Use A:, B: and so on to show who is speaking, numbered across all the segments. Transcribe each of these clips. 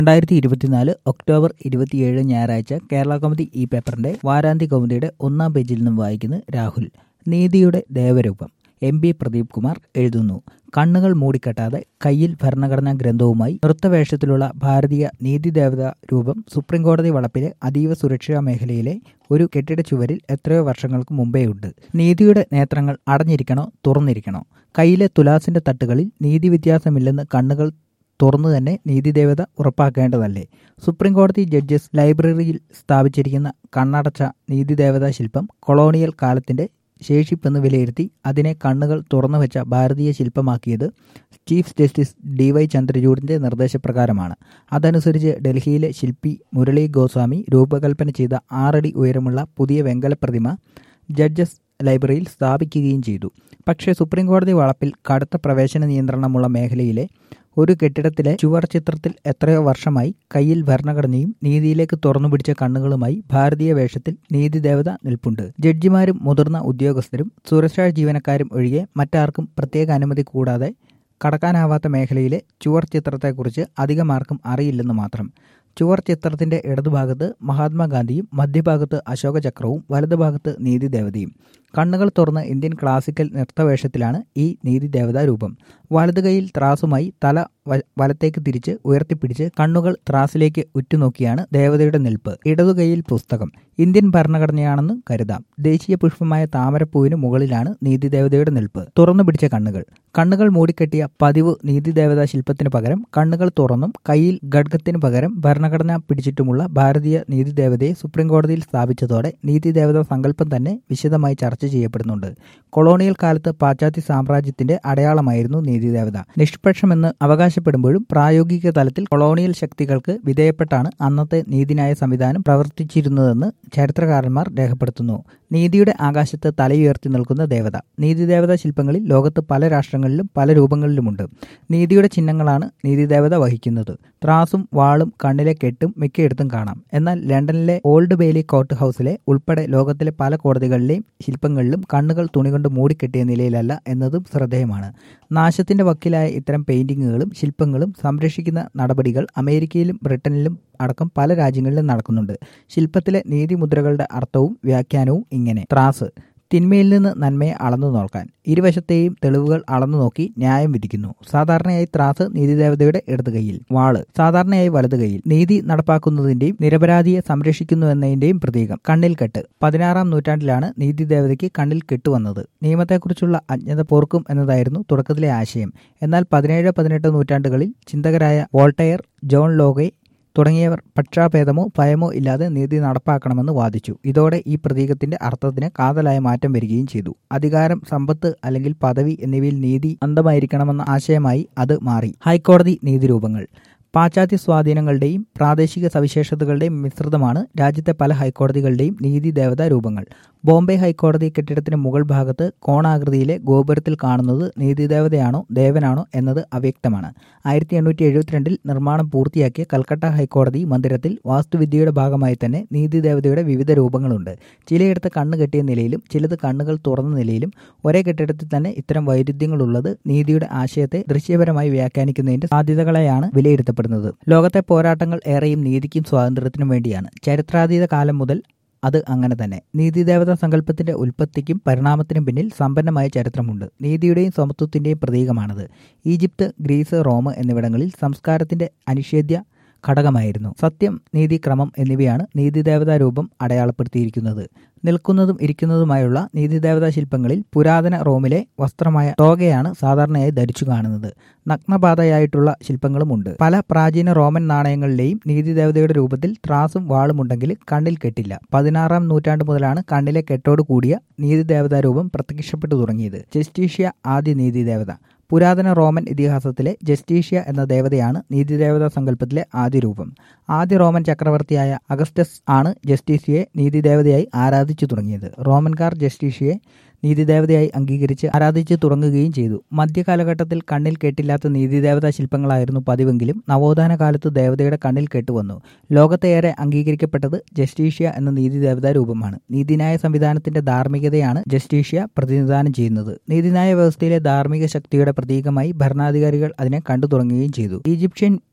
A: രണ്ടായിരത്തി ഇരുപത്തിനാല് ഒക്ടോബർ ഇരുപത്തിയേഴ് ഞായറാഴ്ച കേരള കൗമുദി ഈ പേപ്പറിന്റെ വാരാന്ത്യ കൗമുദിയുടെ ഒന്നാം പേജിൽ നിന്നും വായിക്കുന്നു രാഹുൽ നീതിയുടെ ദേവരൂപം എം പി പ്രദീപ് കുമാർ എഴുതുന്നു കണ്ണുകൾ മൂടിക്കെട്ടാതെ കയ്യിൽ ഭരണഘടനാ ഗ്രന്ഥവുമായി നൃത്തവേഷത്തിലുള്ള ഭാരതീയ നീതിദേവത രൂപം സുപ്രീംകോടതി വളപ്പിലെ അതീവ സുരക്ഷാ മേഖലയിലെ ഒരു കെട്ടിട ചുവരിൽ എത്രയോ വർഷങ്ങൾക്ക് മുമ്പേയുണ്ട് നീതിയുടെ നേത്രങ്ങൾ അടഞ്ഞിരിക്കണോ തുറന്നിരിക്കണോ കയ്യിലെ തുലാസിന്റെ തട്ടുകളിൽ നീതി വ്യത്യാസമില്ലെന്ന് കണ്ണുകൾ തുറന്നു തന്നെ നീതിദേവത ഉറപ്പാക്കേണ്ടതല്ലേ സുപ്രീം കോടതി ജഡ്ജസ് ലൈബ്രറിയിൽ സ്ഥാപിച്ചിരിക്കുന്ന കണ്ണടച്ച നീതിദേവതാ ശില്പം കൊളോണിയൽ കാലത്തിന്റെ ശേഷിപ്പെന്ന് വിലയിരുത്തി അതിനെ കണ്ണുകൾ തുറന്നു വെച്ച ഭാരതീയ ശില്പമാക്കിയത് ചീഫ് ജസ്റ്റിസ് ഡി വൈ ചന്ദ്രചൂഡിന്റെ നിർദ്ദേശപ്രകാരമാണ് അതനുസരിച്ച് ഡൽഹിയിലെ ശില്പി മുരളി ഗോസ്വാമി രൂപകൽപ്പന ചെയ്ത ആറടി ഉയരമുള്ള പുതിയ വെങ്കല പ്രതിമ ജഡ്ജസ് ലൈബ്രറിയിൽ സ്ഥാപിക്കുകയും ചെയ്തു പക്ഷേ സുപ്രീം കോടതി വളപ്പിൽ കടുത്ത പ്രവേശന നിയന്ത്രണമുള്ള മേഖലയിലെ ഒരു കെട്ടിടത്തിലെ ചുവർ ചിത്രത്തിൽ എത്രയോ വർഷമായി കയ്യിൽ ഭരണഘടനയും നീതിയിലേക്ക് തുറന്നു പിടിച്ച കണ്ണുകളുമായി ഭാരതീയ വേഷത്തിൽ നീതിദേവത നിൽപ്പുണ്ട് ജഡ്ജിമാരും മുതിർന്ന ഉദ്യോഗസ്ഥരും സുരക്ഷാ ജീവനക്കാരും ഒഴികെ മറ്റാർക്കും പ്രത്യേക അനുമതി കൂടാതെ കടക്കാനാവാത്ത മേഖലയിലെ ചുവർ ചിത്രത്തെക്കുറിച്ച് അധികമാർക്കും അറിയില്ലെന്ന് മാത്രം ചുവർ ചിത്രത്തിന്റെ ഇടതുഭാഗത്ത് മഹാത്മാഗാന്ധിയും മധ്യഭാഗത്ത് അശോക ചക്രവും വലതുഭാഗത്ത് നീതിദേവതയും കണ്ണുകൾ തുറന്ന് ഇന്ത്യൻ ക്ലാസിക്കൽ നൃത്തവേഷത്തിലാണ് ഈ നീതിദേവതാ രൂപം വലതു കൈയിൽ ത്രാസുമായി തല വലത്തേക്ക് തിരിച്ച് ഉയർത്തിപ്പിടിച്ച് കണ്ണുകൾ ത്രാസിലേക്ക് ഉറ്റുനോക്കിയാണ് ദേവതയുടെ നിൽപ്പ് ഇടതു കൈയിൽ പുസ്തകം ഇന്ത്യൻ ഭരണഘടനയാണെന്ന് കരുതാം ദേശീയ പുഷ്പമായ താമരപ്പൂവിന് മുകളിലാണ് നീതിദേവതയുടെ നിൽപ്പ് തുറന്നു പിടിച്ച കണ്ണുകൾ കണ്ണുകൾ മൂടിക്കെട്ടിയ പതിവ് നീതിദേവതാ ശില്പത്തിന് പകരം കണ്ണുകൾ തുറന്നും കയ്യിൽ ഖഡ്ഗത്തിന് പകരം ഭരണഘടന പിടിച്ചിട്ടുമുള്ള ഭാരതീയ നീതിദേവതയെ സുപ്രീംകോടതിയിൽ സ്ഥാപിച്ചതോടെ നീതിദേവതാ സങ്കല്പം തന്നെ വിശദമായി ചർച്ച ചെയ്യപ്പെടുന്നുണ്ട് കൊളോണിയൽ കാലത്ത് പാശ്ചാത്യ സാമ്രാജ്യത്തിന്റെ അടയാളമായിരുന്നു നീതിദേവത നിഷ്പക്ഷമെന്ന് അവകാശപ്പെടുമ്പോഴും പ്രായോഗിക തലത്തിൽ കൊളോണിയൽ ശക്തികൾക്ക് വിധേയപ്പെട്ടാണ് അന്നത്തെ നീതിന്യായ സംവിധാനം പ്രവർത്തിച്ചിരുന്നതെന്ന് ചരിത്രകാരന്മാർ രേഖപ്പെടുത്തുന്നു നീതിയുടെ ആകാശത്ത് തലയുയർത്തി നിൽക്കുന്ന ദേവത നീതിദേവതാ ശില്പങ്ങളിൽ ലോകത്ത് പല രാഷ്ട്രങ്ങളിലും പല രൂപങ്ങളിലുമുണ്ട് നീതിയുടെ ചിഹ്നങ്ങളാണ് നീതിദേവത വഹിക്കുന്നത് ത്രാസും വാളും കണ്ണിലെ കെട്ടും മിക്കയിടത്തും കാണാം എന്നാൽ ലണ്ടനിലെ ഓൾഡ് ബെയിലി കോർട്ട് ഹൗസിലെ ഉൾപ്പെടെ ലോകത്തിലെ പല കോടതികളിലെയും ശില്പങ്ങളിലും കണ്ണുകൾ തുണികൊണ്ട് മൂടിക്കെട്ടിയ നിലയിലല്ല എന്നതും ശ്രദ്ധേയമാണ് നാശത്തിന്റെ വക്കിലായ ഇത്തരം പെയിന്റിങ്ങുകളും ശില്പങ്ങളും സംരക്ഷിക്കുന്ന നടപടികൾ അമേരിക്കയിലും ബ്രിട്ടനിലും അടക്കം പല രാജ്യങ്ങളിലും നടക്കുന്നുണ്ട് ശില്പത്തിലെ നീതിമുദ്രകളുടെ അർത്ഥവും വ്യാഖ്യാനവും ഇങ്ങനെ ത്രാസ് തിന്മയിൽ നിന്ന് നന്മയെ അളന്നു നോക്കാൻ ഇരുവശത്തെയും തെളിവുകൾ അളന്നു നോക്കി ന്യായം വിധിക്കുന്നു സാധാരണയായി ത്രാസ് നീതിദേവതയുടെ ഇടതു കൈയിൽ വാള് സാധാരണയായി വലതു കൈയിൽ നീതി നടപ്പാക്കുന്നതിന്റെയും നിരപരാധിയെ സംരക്ഷിക്കുന്നുവെന്നതിന്റെയും പ്രതീകം കണ്ണിൽ കെട്ട് പതിനാറാം നൂറ്റാണ്ടിലാണ് നീതിദേവതയ്ക്ക് കണ്ണിൽ കെട്ടുവന്നത് നിയമത്തെക്കുറിച്ചുള്ള അജ്ഞത പോർക്കും എന്നതായിരുന്നു തുടക്കത്തിലെ ആശയം എന്നാൽ പതിനേഴ് പതിനെട്ട് നൂറ്റാണ്ടുകളിൽ ചിന്തകരായ വോൾട്ടയർ ജോൺ ലോഗെ തുടങ്ങിയവർ പക്ഷാഭേദമോ ഭയമോ ഇല്ലാതെ നീതി നടപ്പാക്കണമെന്ന് വാദിച്ചു ഇതോടെ ഈ പ്രതീകത്തിന്റെ അർത്ഥത്തിന് കാതലായ മാറ്റം വരികയും ചെയ്തു അധികാരം സമ്പത്ത് അല്ലെങ്കിൽ പദവി എന്നിവയിൽ നീതി അന്തമായിരിക്കണമെന്ന ആശയമായി അത് മാറി ഹൈക്കോടതി നീതിരൂപങ്ങൾ പാശ്ചാത്യ സ്വാധീനങ്ങളുടെയും പ്രാദേശിക സവിശേഷതകളുടെയും മിശ്രിതമാണ് രാജ്യത്തെ പല ഹൈക്കോടതികളുടെയും നീതിദേവതാ രൂപങ്ങൾ ബോംബെ ഹൈക്കോടതി കെട്ടിടത്തിന് മുകൾ ഭാഗത്ത് കോണാകൃതിയിലെ ഗോപുരത്തിൽ കാണുന്നത് നീതിദേവതയാണോ ദേവനാണോ എന്നത് അവ്യക്തമാണ് ആയിരത്തി എണ്ണൂറ്റി എഴുപത്തിരണ്ടിൽ നിർമ്മാണം പൂർത്തിയാക്കിയ കൽക്കട്ട ഹൈക്കോടതി മന്ദിരത്തിൽ വാസ്തുവിദ്യയുടെ ഭാഗമായി തന്നെ നീതിദേവതയുടെ വിവിധ രൂപങ്ങളുണ്ട് ചിലയിടത്ത് കണ്ണ് കെട്ടിയ നിലയിലും ചിലത് കണ്ണുകൾ തുറന്ന നിലയിലും ഒരേ കെട്ടിടത്തിൽ തന്നെ ഇത്തരം വൈരുദ്ധ്യങ്ങളുള്ളത് നീതിയുടെ ആശയത്തെ ദൃശ്യപരമായി വ്യാഖ്യാനിക്കുന്നതിന്റെ സാധ്യതകളെയാണ് വിലയിരുത്തപ്പെടുന്നത് ലോകത്തെ പോരാട്ടങ്ങൾ ഏറെയും നീതിക്കും സ്വാതന്ത്ര്യത്തിനും വേണ്ടിയാണ് ചരിത്രാതീത കാലം മുതൽ അത് അങ്ങനെ തന്നെ നീതിദേവതാ സങ്കല്പത്തിന്റെ ഉൽപ്പത്തിക്കും പരിണാമത്തിനും പിന്നിൽ സമ്പന്നമായ ചരിത്രമുണ്ട് നീതിയുടെയും സമത്വത്തിന്റെയും പ്രതീകമാണത് ഈജിപ്ത് ഗ്രീസ് റോം എന്നിവിടങ്ങളിൽ സംസ്കാരത്തിന്റെ അനിഷേധ്യ ഘടകമായിരുന്നു സത്യം നീതി ക്രമം എന്നിവയാണ് നീതിദേവതാ രൂപം അടയാളപ്പെടുത്തിയിരിക്കുന്നത് നിൽക്കുന്നതും ഇരിക്കുന്നതുമായുള്ള നീതിദേവതാ ശില്പങ്ങളിൽ പുരാതന റോമിലെ വസ്ത്രമായ ടോഗയാണ് സാധാരണയായി ധരിച്ചു കാണുന്നത് നഗ്നപാതയായിട്ടുള്ള ശില്പങ്ങളുമുണ്ട് പല പ്രാചീന റോമൻ നാണയങ്ങളിലെയും നീതിദേവതയുടെ രൂപത്തിൽ ത്രാസും വാളുമുണ്ടെങ്കിൽ കണ്ണിൽ കെട്ടില്ല പതിനാറാം നൂറ്റാണ്ട് മുതലാണ് കണ്ണിലെ കെട്ടോട് കൂടിയ നീതിദേവതാ രൂപം പ്രത്യക്ഷപ്പെട്ടു തുടങ്ങിയത് ജസ്റ്റീഷ്യ ആദ്യ നീതിദേവത പുരാതന റോമൻ ഇതിഹാസത്തിലെ ജസ്റ്റീഷ്യ എന്ന ദേവതയാണ് നീതിദേവതാ സങ്കല്പത്തിലെ ആദ്യ രൂപം ആദ്യ റോമൻ ചക്രവർത്തിയായ അഗസ്റ്റസ് ആണ് ജസ്റ്റീഷ്യയെ നീതിദേവതയായി ആരാധിച്ചു തുടങ്ങിയത് റോമൻകാർ ജസ്റ്റീഷ്യയെ നീതിദേവതയായി അംഗീകരിച്ച് ആരാധിച്ചു തുടങ്ങുകയും ചെയ്തു മധ്യകാലഘട്ടത്തിൽ കണ്ണിൽ കെട്ടില്ലാത്ത നീതിദേവതാ ശില്പങ്ങളായിരുന്നു പതിവെങ്കിലും നവോത്ഥാന കാലത്ത് ദേവതയുടെ കണ്ണിൽ കെട്ടുവന്നു ലോകത്തേറെ അംഗീകരിക്കപ്പെട്ടത് ജസ്റ്റീഷ്യ എന്ന നീതിദേവതാ രൂപമാണ് നീതിന്യായ സംവിധാനത്തിന്റെ ധാർമ്മികതയാണ് ജസ്റ്റീഷ്യ പ്രതിനിധാനം ചെയ്യുന്നത് നീതിന്യായ വ്യവസ്ഥയിലെ ധാർമ്മിക ശക്തിയുടെ പ്രതീകമായി ഭരണാധികാരികൾ അതിനെ കണ്ടു തുടങ്ങുകയും ചെയ്തു ഈജിപ്ഷ്യൻ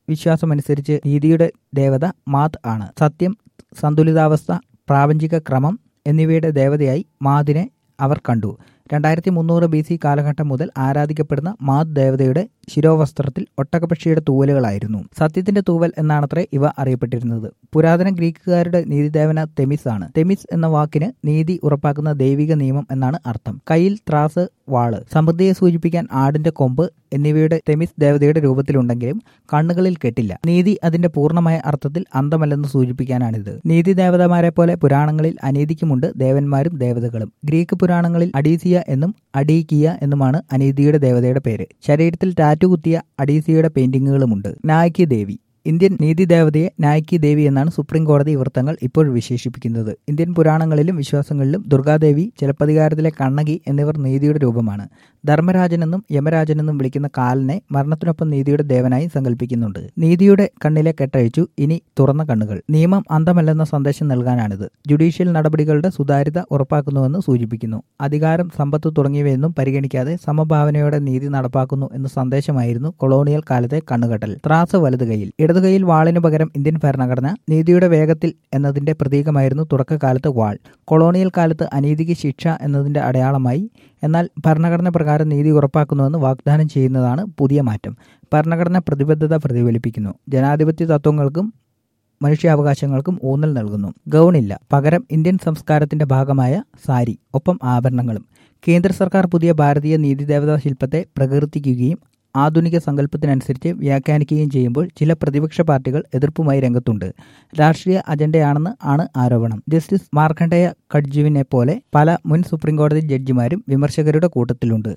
A: വിശ്വാസമനുസരിച്ച് നീതിയുടെ ദേവത മാത് ആണ് സത്യം സന്തുലിതാവസ്ഥ പ്രാപഞ്ചിക ക്രമം എന്നിവയുടെ ദേവതയായി മാതിനെ അവർ കണ്ടു രണ്ടായിരത്തി മുന്നൂറ് ബി സി കാലഘട്ടം മുതൽ ആരാധിക്കപ്പെടുന്ന മാത് ദേവതയുടെ ശിരോവസ്ത്രത്തിൽ ഒട്ടകപക്ഷിയുടെ തൂവലുകളായിരുന്നു സത്യത്തിന്റെ തൂവൽ എന്നാണത്രേ ഇവ അറിയപ്പെട്ടിരുന്നത് പുരാതന ഗ്രീക്കുകാരുടെ നീതിദേവന തെമിസ് ആണ് തെമിസ് എന്ന വാക്കിന് നീതി ഉറപ്പാക്കുന്ന ദൈവിക നിയമം എന്നാണ് അർത്ഥം കയ്യിൽ ത്രാസ് വാള് സമൃദ്ധിയെ സൂചിപ്പിക്കാൻ ആടിന്റെ കൊമ്പ് എന്നിവയുടെ തെമിസ് ദേവതയുടെ രൂപത്തിലുണ്ടെങ്കിലും കണ്ണുകളിൽ കെട്ടില്ല നീതി അതിന്റെ പൂർണ്ണമായ അർത്ഥത്തിൽ അന്തമല്ലെന്ന് സൂചിപ്പിക്കാനാണിത് നീതി ദേവതമാരെ പോലെ പുരാണങ്ങളിൽ അനീതിക്കുമുണ്ട് ദേവന്മാരും ദേവതകളും ഗ്രീക്ക് പുരാണങ്ങളിൽ അഡീസിയ എന്നും അഡീകിയ എന്നുമാണ് അനീതിയുടെ ദേവതയുടെ പേര് ശരീരത്തിൽ ടാറ്റു കുത്തിയ അഡീസിയയുടെ പെയിന്റിങ്ങുകളുമുണ്ട് നായിക്കി ദേവി ഇന്ത്യൻ നീതി ദേവതയെ നായിക്കി ദേവി എന്നാണ് സുപ്രീം കോടതി വൃത്തങ്ങൾ ഇപ്പോൾ വിശേഷിപ്പിക്കുന്നത് ഇന്ത്യൻ പുരാണങ്ങളിലും വിശ്വാസങ്ങളിലും ദുർഗാദേവി ചിലപ്പതികാരത്തിലെ കണ്ണകി എന്നിവർ നീതിയുടെ രൂപമാണ് ധർമ്മരാജനെന്നും യമരാജനെന്നും വിളിക്കുന്ന കാലനെ മരണത്തിനൊപ്പം നീതിയുടെ ദേവനായി സങ്കല്പിക്കുന്നുണ്ട് നീതിയുടെ കണ്ണിലെ കെട്ടഴിച്ചു ഇനി തുറന്ന കണ്ണുകൾ നിയമം അന്തമല്ലെന്ന സന്ദേശം നൽകാനാണിത് ജുഡീഷ്യൽ നടപടികളുടെ സുതാര്യത ഉറപ്പാക്കുന്നുവെന്ന് സൂചിപ്പിക്കുന്നു അധികാരം സമ്പത്ത് തുടങ്ങിയവയൊന്നും പരിഗണിക്കാതെ സമഭാവനയോടെ നീതി നടപ്പാക്കുന്നു എന്ന സന്ദേശമായിരുന്നു കൊളോണിയൽ കാലത്തെ കണ്ണുകെട്ടൽ ത്രാസ് വലത് കൈയിൽ ഇടതു കൈയിൽ വാളിനു പകരം ഇന്ത്യൻ ഭരണഘടന നീതിയുടെ വേഗത്തിൽ എന്നതിന്റെ പ്രതീകമായിരുന്നു തുടക്കകാലത്ത് വാൾ കൊളോണിയൽ കാലത്ത് അനീതിക്ക് ശിക്ഷ എന്നതിന്റെ അടയാളമായി എന്നാൽ ഭരണഘടന പ്രകാരം നീതി ഉറപ്പാക്കുന്നുവെന്ന് വാഗ്ദാനം ചെയ്യുന്നതാണ് പുതിയ മാറ്റം ഭരണഘടന പ്രതിബദ്ധത പ്രതിഫലിപ്പിക്കുന്നു ജനാധിപത്യ തത്വങ്ങൾക്കും മനുഷ്യാവകാശങ്ങൾക്കും ഊന്നൽ നൽകുന്നു ഗൗണില്ല പകരം ഇന്ത്യൻ സംസ്കാരത്തിന്റെ ഭാഗമായ സാരി ഒപ്പം ആഭരണങ്ങളും കേന്ദ്ര സർക്കാർ പുതിയ ഭാരതീയ നീതിദേവതാ ശില്പത്തെ പ്രകീർത്തിക്കുകയും ആധുനിക സങ്കല്പത്തിനനുസരിച്ച് വ്യാഖ്യാനിക്കുകയും ചെയ്യുമ്പോൾ ചില പ്രതിപക്ഷ പാർട്ടികൾ എതിർപ്പുമായി രംഗത്തുണ്ട് രാഷ്ട്രീയ അജണ്ടയാണെന്ന് ആണ് ആരോപണം ജസ്റ്റിസ് മാർക്കണ്ഡേയ കഡ്ജുവിനെ പോലെ പല മുൻ സുപ്രീംകോടതി ജഡ്ജിമാരും വിമർശകരുടെ കൂട്ടത്തിലുണ്ട്